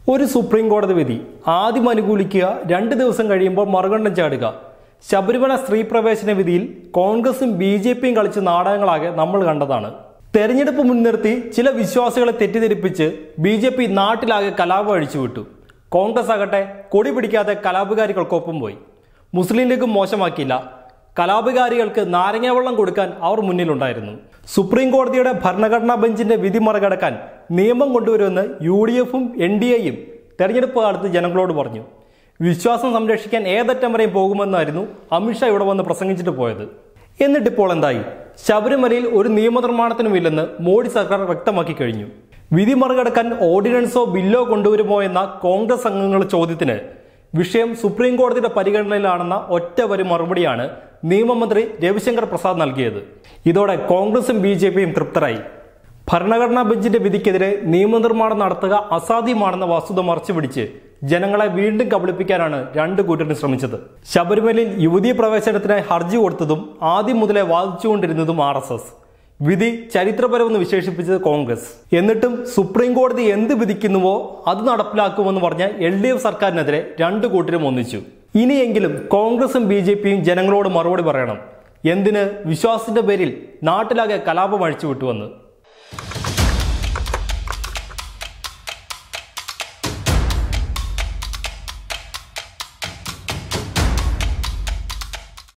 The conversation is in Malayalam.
ഒരു സുപ്രീം കോടതി വിധി ആദ്യം അനുകൂലിക്കുക രണ്ട് ദിവസം കഴിയുമ്പോൾ മറുകണ്ഠം ചാടുക ശബരിമല സ്ത്രീ പ്രവേശന വിധിയിൽ കോൺഗ്രസും ബി ജെ പിയും കളിച്ച നാടകങ്ങളാകെ നമ്മൾ കണ്ടതാണ് തെരഞ്ഞെടുപ്പ് മുൻനിർത്തി ചില വിശ്വാസികളെ തെറ്റിദ്ധരിപ്പിച്ച് ബി ജെ പി നാട്ടിലാകെ കലാപം അഴിച്ചുവിട്ടു കോൺഗ്രസ് ആകട്ടെ കൊടി പിടിക്കാതെ കലാപകാരികൾക്കൊപ്പം പോയി മുസ്ലിം ലീഗും മോശമാക്കിയില്ല കലാപകാരികൾക്ക് നാരങ്ങാവെള്ളം കൊടുക്കാൻ അവർ മുന്നിലുണ്ടായിരുന്നു സുപ്രീം കോടതിയുടെ ഭരണഘടനാ ബെഞ്ചിന്റെ വിധി മറികടക്കാൻ നിയമം കൊണ്ടുവരുമെന്ന് യു ഡി എഫും എൻ ഡി എയും തെരഞ്ഞെടുപ്പ് കാലത്ത് ജനങ്ങളോട് പറഞ്ഞു വിശ്വാസം സംരക്ഷിക്കാൻ ഏതറ്റം വരെയും പോകുമെന്നായിരുന്നു അമിത്ഷാ ഇവിടെ വന്ന് പ്രസംഗിച്ചിട്ട് പോയത് എന്നിട്ടിപ്പോൾ എന്തായി ശബരിമലയിൽ ഒരു നിയമനിർമ്മാണത്തിനുമില്ലെന്ന് മോഡി സർക്കാർ വ്യക്തമാക്കി കഴിഞ്ഞു വിധി മറികടക്കാൻ ഓർഡിനൻസോ ബില്ലോ കൊണ്ടുവരുമോ എന്ന കോൺഗ്രസ് അംഗങ്ങളുടെ ചോദ്യത്തിന് വിഷയം സുപ്രീം കോടതിയുടെ പരിഗണനയിലാണെന്ന ഒറ്റ വരി മറുപടിയാണ് നിയമമന്ത്രി രവിശങ്കർ പ്രസാദ് നൽകിയത് ഇതോടെ കോൺഗ്രസും ബി ജെ പിയും തൃപ്തരായി ഭരണഘടനാ ബെഞ്ചിന്റെ വിധിക്കെതിരെ നിയമനിർമ്മാണം നടത്തുക അസാധ്യമാണെന്ന വസ്തുത മറച്ചുപിടിച്ച് ജനങ്ങളെ വീണ്ടും കബളിപ്പിക്കാനാണ് രണ്ട് കൂട്ടരും ശ്രമിച്ചത് ശബരിമലയിൽ യുവതീ പ്രവേശനത്തിനായി ഹർജി കൊടുത്തതും ആദ്യം മുതലേ വാദിച്ചുകൊണ്ടിരുന്നതും ആർ എസ് എസ് വിധി ചരിത്രപരമെന്ന് വിശേഷിപ്പിച്ചത് കോൺഗ്രസ് എന്നിട്ടും സുപ്രീം കോടതി എന്ത് വിധിക്കുന്നുവോ അത് നടപ്പിലാക്കുമെന്ന് പറഞ്ഞ എൽ ഡി എഫ് സർക്കാരിനെതിരെ രണ്ട് കൂട്ടരും ഒന്നിച്ചു ഇനിയെങ്കിലും കോൺഗ്രസും ബി ജെ പിയും ജനങ്ങളോട് മറുപടി പറയണം എന്തിന് വിശ്വാസത്തിന്റെ പേരിൽ നാട്ടിലാകെ കലാപം അഴിച്ചുവിട്ടുവന്ന്